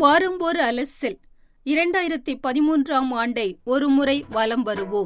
வாரம் ஒரு அலசில் இரண்டாயிரத்தி பதிமூன்றாம் ஆண்டை ஒருமுறை வலம் வருவோம்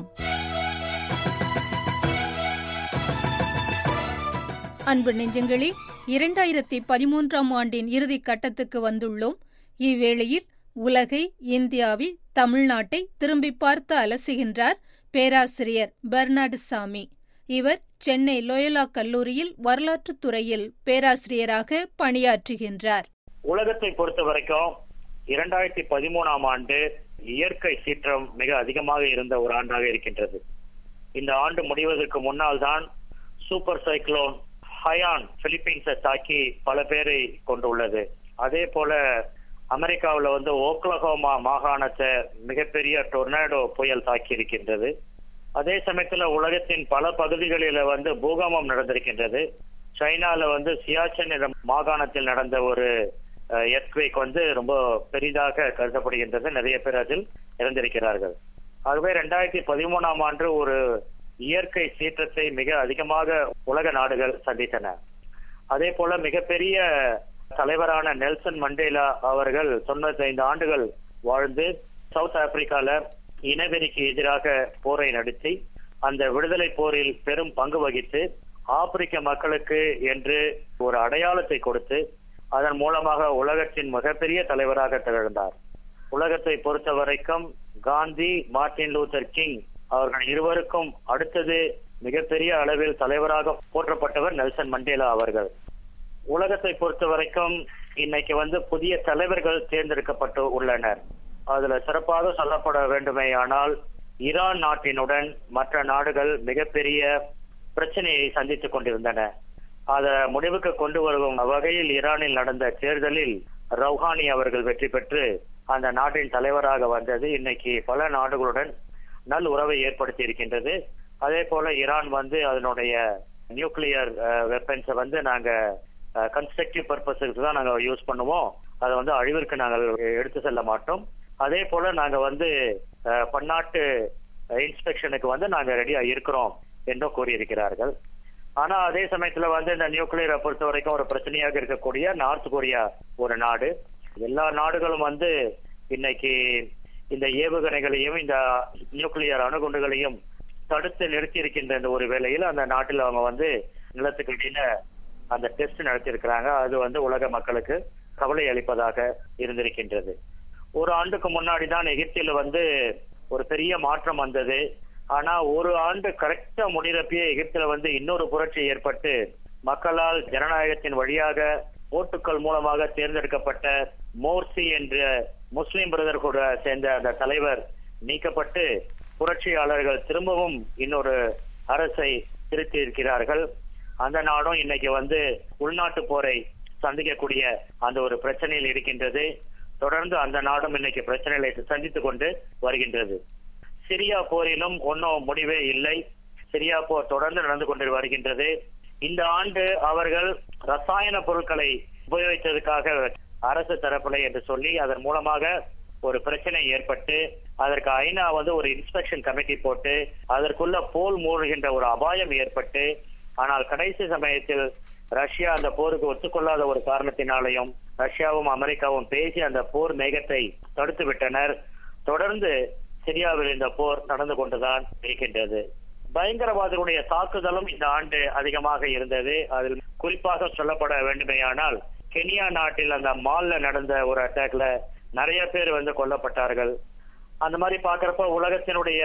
அன்பு நெஞ்சங்களே இரண்டாயிரத்தி பதிமூன்றாம் ஆண்டின் இறுதி கட்டத்துக்கு வந்துள்ளோம் இவ்வேளையில் உலகை இந்தியாவை தமிழ்நாட்டை திரும்பி பார்த்து அலசுகின்றார் பேராசிரியர் பெர்னாடு சாமி இவர் சென்னை லோயலா கல்லூரியில் வரலாற்றுத் துறையில் பேராசிரியராக பணியாற்றுகின்றார் உலகத்தை பொறுத்த வரைக்கும் இரண்டாயிரத்தி பதிமூணாம் ஆண்டு இயற்கை சீற்றம் மிக அதிகமாக இருந்த ஒரு ஆண்டாக இருக்கின்றது இந்த ஆண்டு முடிவதற்கு முன்னால் தான் சூப்பர் சைக்ளோன் ஹயான் பிலிப்பீன்ஸை தாக்கி பல பேரை கொண்டுள்ளது அதே போல அமெரிக்காவில் வந்து ஓக்லஹோமா மாகாணத்தை மிகப்பெரிய டொர்னாடோ புயல் தாக்கி இருக்கின்றது அதே சமயத்துல உலகத்தின் பல பகுதிகளில வந்து பூகம்பம் நடந்திருக்கின்றது சைனால வந்து சியாச்சன் என்ற மாகாணத்தில் நடந்த ஒரு எர்த்வேக் வந்து ரொம்ப பெரிதாக கருதப்படுகின்றது நிறைய பேர் அதில் இறந்திருக்கிறார்கள் ஆகவே ரெண்டாயிரத்தி பதிமூணாம் ஆண்டு ஒரு இயற்கை சீற்றத்தை மிக அதிகமாக உலக நாடுகள் சந்தித்தன அதே போல மிகப்பெரிய தலைவரான நெல்சன் மண்டேலா அவர்கள் தொண்ணூத்தி ஐந்து ஆண்டுகள் வாழ்ந்து சவுத் ஆப்பிரிக்கால இனவெறிக்கு எதிராக போரை நடத்தி அந்த விடுதலை போரில் பெரும் பங்கு வகித்து ஆப்பிரிக்க மக்களுக்கு என்று ஒரு அடையாளத்தை கொடுத்து அதன் மூலமாக உலகத்தின் மிகப்பெரிய தலைவராக திகழ்ந்தார் உலகத்தை பொறுத்த வரைக்கும் காந்தி மார்டின் லூத்தர் கிங் அவர்கள் இருவருக்கும் அடுத்தது மிகப்பெரிய அளவில் தலைவராக போற்றப்பட்டவர் நெல்சன் மண்டேலா அவர்கள் உலகத்தை பொறுத்த வரைக்கும் இன்னைக்கு வந்து புதிய தலைவர்கள் தேர்ந்தெடுக்கப்பட்டு உள்ளனர் அதுல சிறப்பாக சொல்லப்பட வேண்டுமே ஆனால் ஈரான் நாட்டினுடன் மற்ற நாடுகள் மிகப்பெரிய பிரச்சனையை சந்தித்துக் கொண்டிருந்தன அத முடிவுக்கு கொண்டு வரும் வகையில் ஈரானில் நடந்த தேர்தலில் ரவுஹானி அவர்கள் வெற்றி பெற்று அந்த நாட்டின் தலைவராக வந்தது இன்னைக்கு பல நாடுகளுடன் நல் உறவை ஏற்படுத்தி இருக்கின்றது அதே போல ஈரான் வந்து அதனுடைய நியூக்ளியர் வெப்பன்ஸை வந்து நாங்க கன்ஸ்ட்ரக்டிவ் பர்பஸுக்கு தான் நாங்க யூஸ் பண்ணுவோம் அதை வந்து அழிவிற்கு நாங்கள் எடுத்து செல்ல மாட்டோம் அதே போல நாங்க வந்து பன்னாட்டு இன்ஸ்பெக்ஷனுக்கு வந்து நாங்க ரெடியா இருக்கிறோம் என்றும் கூறியிருக்கிறார்கள் ஆனா அதே சமயத்துல வந்து இந்த நியூக்ளியரை பொறுத்த வரைக்கும் ஒரு பிரச்சனையாக இருக்கக்கூடிய நார்த் கொரியா ஒரு நாடு எல்லா நாடுகளும் வந்து இன்னைக்கு இந்த ஏவுகணைகளையும் இந்த நியூக்ளியர் அணுகுண்டுகளையும் தடுத்து நிறுத்தி இருக்கின்ற இந்த ஒரு வேளையில் அந்த நாட்டில் அவங்க வந்து நிலத்துக்கு இடையில அந்த டெஸ்ட் நடத்தியிருக்கிறாங்க அது வந்து உலக மக்களுக்கு கவலை அளிப்பதாக இருந்திருக்கின்றது ஒரு ஆண்டுக்கு முன்னாடி தான் எகிப்தில வந்து ஒரு பெரிய மாற்றம் வந்தது ஆனா ஒரு ஆண்டு கரெக்டா முடிகிறப்பயே எகிப்துல வந்து இன்னொரு புரட்சி ஏற்பட்டு மக்களால் ஜனநாயகத்தின் வழியாக ஓட்டுக்கள் மூலமாக தேர்ந்தெடுக்கப்பட்ட மோர்சி என்ற முஸ்லிம் பிரதர்ஹுட சேர்ந்த அந்த தலைவர் நீக்கப்பட்டு புரட்சியாளர்கள் திரும்பவும் இன்னொரு அரசை திருத்தி இருக்கிறார்கள் அந்த நாடும் இன்னைக்கு வந்து உள்நாட்டு போரை சந்திக்கக்கூடிய அந்த ஒரு பிரச்சனையில் இருக்கின்றது தொடர்ந்து அந்த நாடும் இன்னைக்கு பிரச்சனைகளை சந்தித்துக் கொண்டு வருகின்றது சிரியா போரிலும் ஒன்னும் முடிவே இல்லை சிரியா போர் தொடர்ந்து நடந்து கொண்டு வருகின்றது இந்த ஆண்டு அவர்கள் ரசாயன பொருட்களை உபயோகித்ததுக்காக அரசு தரப்பில்லை என்று சொல்லி அதன் மூலமாக ஒரு பிரச்சனை ஏற்பட்டு அதற்கு ஐநா வந்து ஒரு இன்ஸ்பெக்ஷன் கமிட்டி போட்டு அதற்குள்ள போல் மூழ்கின்ற ஒரு அபாயம் ஏற்பட்டு ஆனால் கடைசி சமயத்தில் ரஷ்யா அந்த போருக்கு ஒத்துக்கொள்ளாத ஒரு காரணத்தினாலையும் ரஷ்யாவும் அமெரிக்காவும் பேசி அந்த போர் மேகத்தை தடுத்து விட்டனர் தொடர்ந்து சிரியாவில் இந்த போர் நடந்து கொண்டுதான் இருக்கின்றது பயங்கரவாதிகளுடைய தாக்குதலும் இந்த ஆண்டு அதிகமாக இருந்தது அதில் குறிப்பாக சொல்லப்பட வேண்டுமேயானால் கெனியா நாட்டில் அந்த மால்ல நடந்த ஒரு அட்டாக்ல நிறைய பேர் வந்து கொல்லப்பட்டார்கள் அந்த மாதிரி பாக்குறப்ப உலகத்தினுடைய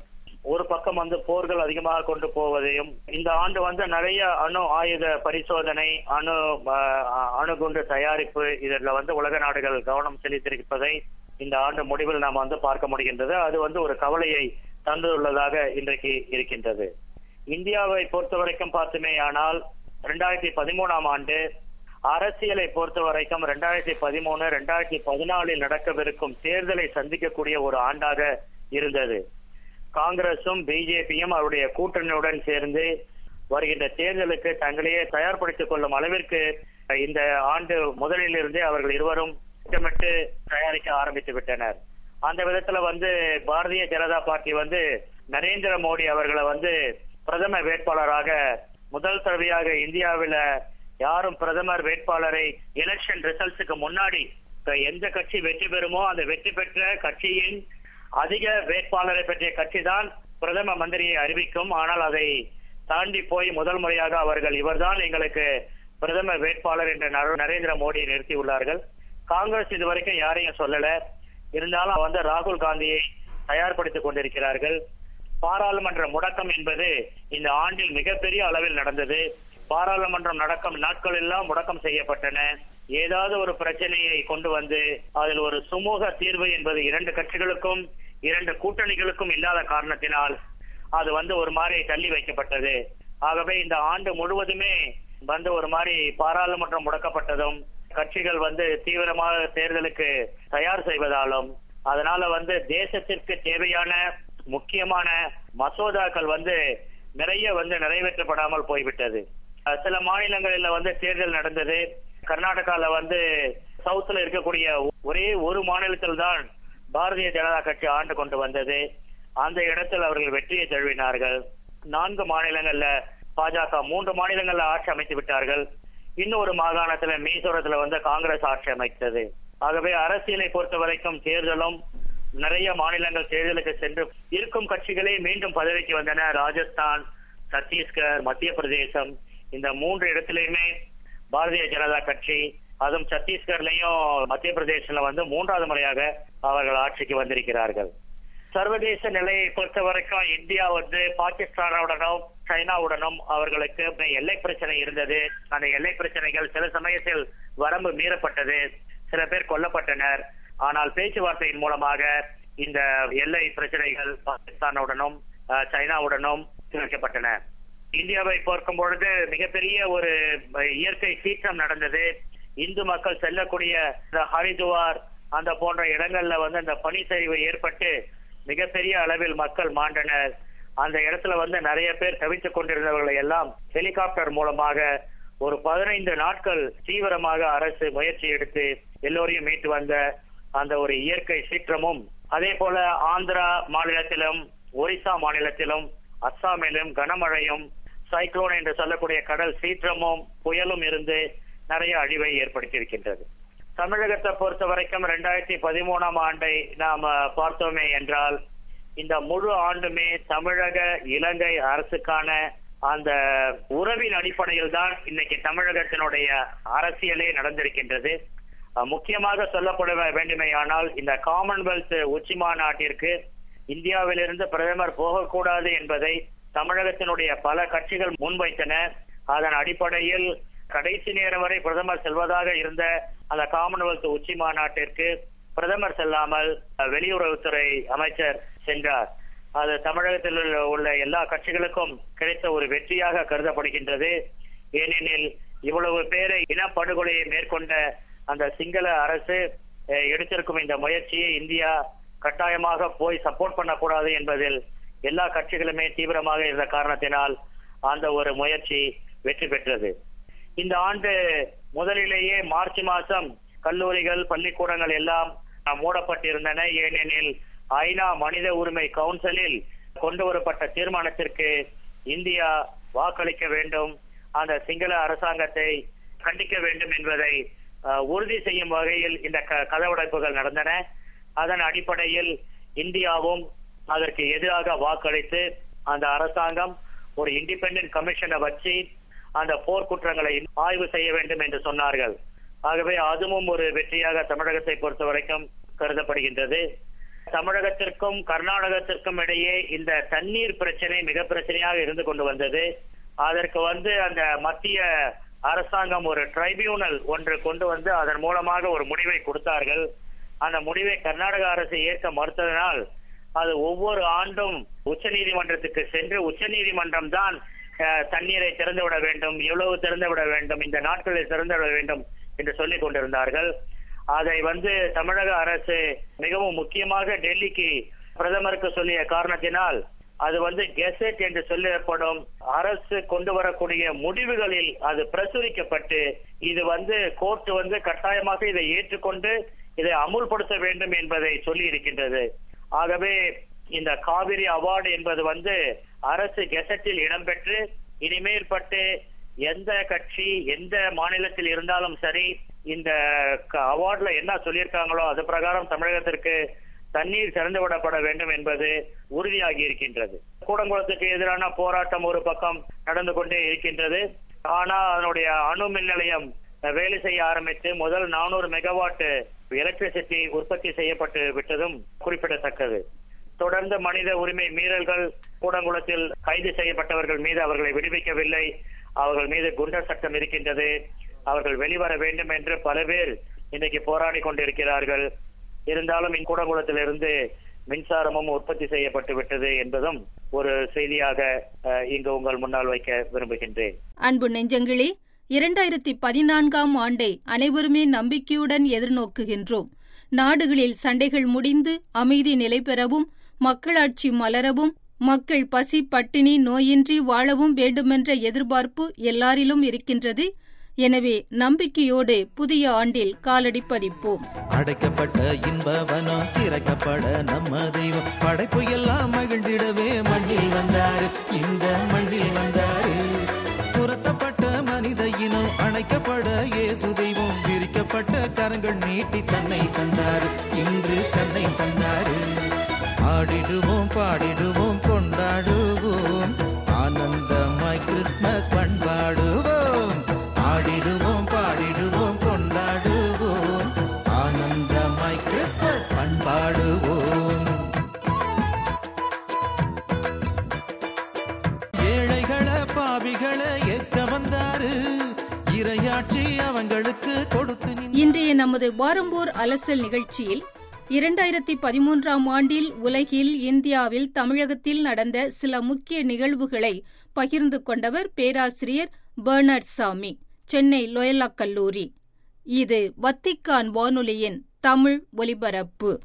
ஒரு பக்கம் வந்து போர்கள் அதிகமாக கொண்டு போவதையும் இந்த ஆண்டு வந்து நிறைய அணு ஆயுத பரிசோதனை அணு அணுகுண்டு தயாரிப்பு இதில் வந்து உலக நாடுகள் கவனம் செலுத்தியிருப்பதை இந்த ஆண்டு முடிவில் நாம் வந்து பார்க்க முடிகின்றது அது வந்து ஒரு கவலையை தந்துள்ளதாக இன்றைக்கு இருக்கின்றது இந்தியாவை பொறுத்த வரைக்கும் பார்த்துமே ஆனால் இரண்டாயிரத்தி பதிமூணாம் ஆண்டு அரசியலை பொறுத்த வரைக்கும் ரெண்டாயிரத்தி பதிமூணு ரெண்டாயிரத்தி பதினாலில் நடக்கவிருக்கும் தேர்தலை சந்திக்கக்கூடிய ஒரு ஆண்டாக இருந்தது காங்கிரசும் பிஜேபியும் அவருடைய கூட்டணியுடன் சேர்ந்து வருகின்ற தேர்தலுக்கு தங்களையே தயார்படுத்திக் கொள்ளும் அளவிற்கு இந்த ஆண்டு முதலிலிருந்தே அவர்கள் இருவரும் திட்டமிட்டு தயாரிக்க ஆரம்பித்து விட்டனர் அந்த விதத்துல வந்து பாரதிய ஜனதா பார்ட்டி வந்து நரேந்திர மோடி அவர்களை வந்து பிரதம வேட்பாளராக முதல் தடவையாக இந்தியாவில யாரும் பிரதமர் வேட்பாளரை எலெக்ஷன் ரிசல்ட்ஸுக்கு முன்னாடி எந்த கட்சி வெற்றி பெறுமோ அந்த வெற்றி பெற்ற கட்சியின் அதிக வேட்பாளரை பற்றிய கட்சி தான் பிரதம மந்திரியை அறிவிக்கும் ஆனால் அதை தாண்டி போய் முதல் முறையாக அவர்கள் இவர்தான் எங்களுக்கு பிரதம வேட்பாளர் என்று நரேந்திர மோடியை நிறுத்தியுள்ளார்கள் காங்கிரஸ் இதுவரைக்கும் யாரையும் சொல்லல இருந்தாலும் வந்து ராகுல் காந்தியை தயார்படுத்திக் கொண்டிருக்கிறார்கள் பாராளுமன்ற முடக்கம் என்பது இந்த ஆண்டில் மிகப்பெரிய அளவில் நடந்தது பாராளுமன்றம் நடக்கும் நாட்கள் எல்லாம் முடக்கம் செய்யப்பட்டன ஏதாவது ஒரு பிரச்சனையை கொண்டு வந்து அதில் ஒரு சுமூக தீர்வு என்பது இரண்டு கட்சிகளுக்கும் இரண்டு கூட்டணிகளுக்கும் இல்லாத காரணத்தினால் அது வந்து ஒரு மாதிரி தள்ளி வைக்கப்பட்டது ஆகவே இந்த ஆண்டு முழுவதுமே வந்து ஒரு மாதிரி பாராளுமன்றம் முடக்கப்பட்டதும் கட்சிகள் வந்து தீவிரமாக தேர்தலுக்கு தயார் செய்வதாலும் அதனால வந்து தேசத்திற்கு தேவையான முக்கியமான மசோதாக்கள் வந்து நிறைய வந்து நிறைவேற்றப்படாமல் போய்விட்டது சில மாநிலங்களில் வந்து தேர்தல் நடந்தது கர்நாடகால வந்து சவுத்துல இருக்கக்கூடிய ஒரே ஒரு மாநிலத்தில் தான் பாரதிய ஜனதா கட்சி ஆண்டு கொண்டு வந்தது அந்த இடத்தில் அவர்கள் வெற்றியை தழுவினார்கள் நான்கு மாநிலங்கள்ல பாஜக மூன்று மாநிலங்கள்ல ஆட்சி அமைத்து விட்டார்கள் இன்னொரு மாகாணத்துல மீசோரத்துல வந்து காங்கிரஸ் ஆட்சி அமைத்தது ஆகவே அரசியலை பொறுத்த வரைக்கும் தேர்தலும் நிறைய மாநிலங்கள் தேர்தலுக்கு சென்று இருக்கும் கட்சிகளே மீண்டும் பதவிக்கு வந்தன ராஜஸ்தான் சத்தீஸ்கர் மத்திய பிரதேசம் இந்த மூன்று இடத்திலையுமே பாரதிய ஜனதா கட்சி அதுவும் சத்தீஸ்கர்லயும் மத்திய பிரதேசல வந்து மூன்றாவது முறையாக அவர்கள் ஆட்சிக்கு வந்திருக்கிறார்கள் சர்வதேச நிலையை பொறுத்த வரைக்கும் இந்தியா வந்து பாகிஸ்தானுடனும் சைனாவுடனும் அவர்களுக்கு எல்லை பிரச்சனை இருந்தது அந்த எல்லை பிரச்சனைகள் சில சமயத்தில் வரம்பு மீறப்பட்டது சில பேர் கொல்லப்பட்டனர் ஆனால் பேச்சுவார்த்தையின் மூலமாக இந்த எல்லை பிரச்சனைகள் பாகிஸ்தானுடனும் சைனாவுடனும் வைக்கப்பட்டன இந்தியாவை பார்க்கும் பொழுது மிகப்பெரிய ஒரு இயற்கை சீற்றம் நடந்தது இந்து மக்கள் செல்லக்கூடிய ஹரிதுவார் அந்த போன்ற இடங்கள்ல வந்து அந்த பனிச்சரிவு ஏற்பட்டு மிகப்பெரிய அளவில் மக்கள் மாண்டனர் அந்த இடத்துல வந்து நிறைய பேர் தவித்துக் கொண்டிருந்தவர்களை எல்லாம் ஹெலிகாப்டர் மூலமாக ஒரு பதினைந்து நாட்கள் தீவிரமாக அரசு முயற்சி எடுத்து எல்லோரையும் மீட்டு வந்த அந்த ஒரு இயற்கை சீற்றமும் அதே போல ஆந்திரா மாநிலத்திலும் ஒரிசா மாநிலத்திலும் அஸ்ஸாமிலும் கனமழையும் சைக்ளோன் என்று சொல்லக்கூடிய கடல் சீற்றமும் புயலும் இருந்து நிறைய அழிவை ஏற்படுத்தியிருக்கின்றது தமிழகத்தை பொறுத்த வரைக்கும் இரண்டாயிரத்தி பதிமூணாம் ஆண்டை நாம பார்த்தோமே என்றால் இந்த முழு ஆண்டுமே தமிழக இலங்கை அரசுக்கான அந்த உறவின் அடிப்படையில் தான் இன்னைக்கு தமிழகத்தினுடைய அரசியலே நடந்திருக்கின்றது முக்கியமாக சொல்லப்பட வேண்டுமேயானால் இந்த காமன்வெல்த் உச்சி மாநாட்டிற்கு இந்தியாவிலிருந்து பிரதமர் போகக்கூடாது என்பதை தமிழகத்தினுடைய பல கட்சிகள் முன்வைத்தன அதன் அடிப்படையில் கடைசி நேரம் வரை பிரதமர் செல்வதாக இருந்த அந்த காமன்வெல்த் உச்சி மாநாட்டிற்கு பிரதமர் செல்லாமல் வெளியுறவுத்துறை அமைச்சர் சென்றார் அது தமிழகத்தில் உள்ள எல்லா கட்சிகளுக்கும் கிடைத்த ஒரு வெற்றியாக கருதப்படுகின்றது ஏனெனில் இவ்வளவு பேரை இனப்படுகொலையை மேற்கொண்ட அந்த சிங்கள அரசு எடுத்திருக்கும் இந்த முயற்சியை இந்தியா கட்டாயமாக போய் சப்போர்ட் பண்ணக்கூடாது என்பதில் எல்லா கட்சிகளுமே தீவிரமாக இருந்த காரணத்தினால் அந்த ஒரு முயற்சி வெற்றி பெற்றது இந்த ஆண்டு முதலிலேயே மார்ச் மாசம் கல்லூரிகள் பள்ளிக்கூடங்கள் எல்லாம் மூடப்பட்டிருந்தன ஏனெனில் ஐநா மனித உரிமை கவுன்சிலில் கொண்டு வரப்பட்ட தீர்மானத்திற்கு இந்தியா வாக்களிக்க வேண்டும் அந்த சிங்கள அரசாங்கத்தை கண்டிக்க வேண்டும் என்பதை உறுதி செய்யும் வகையில் இந்த கதவடைப்புகள் நடந்தன அதன் அடிப்படையில் இந்தியாவும் அதற்கு எதிராக வாக்களித்து அந்த அரசாங்கம் ஒரு இண்டிபெண்டன்ட் கமிஷனை வச்சு அந்த போர்க்குற்றங்களை ஆய்வு செய்ய வேண்டும் என்று சொன்னார்கள் ஆகவே அதுவும் ஒரு வெற்றியாக தமிழகத்தை பொறுத்த வரைக்கும் கருதப்படுகின்றது தமிழகத்திற்கும் கர்நாடகத்திற்கும் இடையே இந்த தண்ணீர் பிரச்சனை மிக பிரச்சனையாக இருந்து கொண்டு வந்தது அதற்கு வந்து அந்த மத்திய அரசாங்கம் ஒரு ட்ரைபியூனல் ஒன்று கொண்டு வந்து அதன் மூலமாக ஒரு முடிவை கொடுத்தார்கள் அந்த முடிவை கர்நாடக அரசு ஏற்க மறுத்ததனால் அது ஒவ்வொரு ஆண்டும் உச்ச நீதிமன்றத்துக்கு சென்று உச்ச நீதிமன்றம் தான் தண்ணீரை திறந்து விட வேண்டும் எவ்வளவு திறந்து விட வேண்டும் இந்த நாட்களில் திறந்து விட வேண்டும் என்று சொல்லிக் கொண்டிருந்தார்கள் அதை வந்து தமிழக அரசு மிகவும் முக்கியமாக டெல்லிக்கு பிரதமருக்கு சொல்லிய காரணத்தினால் அது வந்து கெசட் என்று சொல்லப்படும் அரசு கொண்டு வரக்கூடிய முடிவுகளில் அது பிரசுரிக்கப்பட்டு இது வந்து கோர்ட் வந்து கட்டாயமாக இதை ஏற்றுக்கொண்டு இதை அமுல்படுத்த வேண்டும் என்பதை சொல்லி இருக்கின்றது ஆகவே இந்த காவிரி அவார்டு என்பது வந்து அரசு கெசட்டில் இடம்பெற்று இனிமேற்பட்டு எந்த கட்சி எந்த மாநிலத்தில் இருந்தாலும் சரி இந்த அவார்ட்ல என்ன சொல்லியிருக்காங்களோ அது பிரகாரம் தமிழகத்திற்கு தண்ணீர் திறந்து விடப்பட வேண்டும் என்பது உறுதியாகி இருக்கின்றது கூடங்குளத்துக்கு எதிரான போராட்டம் ஒரு பக்கம் நடந்து கொண்டே இருக்கின்றது ஆனா அதனுடைய அணு மின் நிலையம் வேலை செய்ய ஆரம்பித்து முதல் நானூறு மெகாவாட் எலக்ட்ரிசிட்டி உற்பத்தி செய்யப்பட்டு விட்டதும் குறிப்பிடத்தக்கது தொடர்ந்து மனித உரிமை மீறல்கள் கூடங்குளத்தில் கைது செய்யப்பட்டவர்கள் மீது அவர்களை விடுவிக்கவில்லை அவர்கள் மீது குண்டர் சட்டம் இருக்கின்றது அவர்கள் வெளிவர வேண்டும் என்று பல பேர் இன்னைக்கு போராடி கொண்டிருக்கிறார்கள் இருந்தாலும் கூடங்குளத்திலிருந்து மின்சாரமும் உற்பத்தி செய்யப்பட்டு விட்டது என்பதும் ஒரு செய்தியாக இங்கு உங்கள் முன்னால் வைக்க விரும்புகின்றேன் அன்பு நெஞ்சங்களே இரண்டாயிரத்தி பதினான்காம் ஆண்டை அனைவருமே நம்பிக்கையுடன் எதிர்நோக்குகின்றோம் நாடுகளில் சண்டைகள் முடிந்து அமைதி நிலை பெறவும் மக்களாட்சி மலரவும் மக்கள் பசி பட்டினி நோயின்றி வாழவும் வேண்டுமென்ற எதிர்பார்ப்பு எல்லாரிலும் இருக்கின்றது எனவே நம்பிக்கையோடு புதிய ஆண்டில் காலடி பதிப்போம் அடைக்கப்பட்ட இன்பவனம் திறக்கப்பட நம்ம தெய்வம் படைப்பு எல்லாம் மகிழ்ந்திடவே மண்ணில் வந்தாரு இந்த மண்ணில் வந்தாரு துரத்தப்பட்ட மனித இனம் அணைக்கப்பட இயேசு தெய்வம் விரிக்கப்பட்ட கரங்கள் நீட்டி தன்னை தந்தாரு இன்று தன்னை தந்தாரு ஆடிடுவோம் பாடிடுவோம் கொண்டாடுவோம் ஆனந்தமாய் கிறிஸ்துமஸ் பண்பாடுவோம் ஆடிடுவோம் பாடிடுவோம் கொண்டாடுவோம் ஆனந்தமாய் கிறிஸ்துமஸ் பண்பாடுவோம் ஏழைகளை பாவிகளை ஏற்க வந்தாரு இரையாட்சி அவங்களுக்கு கொடுத்து நின் இன்றைய நமது வாரம்போர் அலசல் நிகழ்ச்சியில் இரண்டாயிரத்தி பதிமூன்றாம் ஆண்டில் உலகில் இந்தியாவில் தமிழகத்தில் நடந்த சில முக்கிய நிகழ்வுகளை பகிர்ந்து கொண்டவர் பேராசிரியர் பெர்னர்ட் சாமி சென்னை லோயலா கல்லூரி இது வத்திக்கான் வானொலியின் தமிழ் ஒலிபரப்பு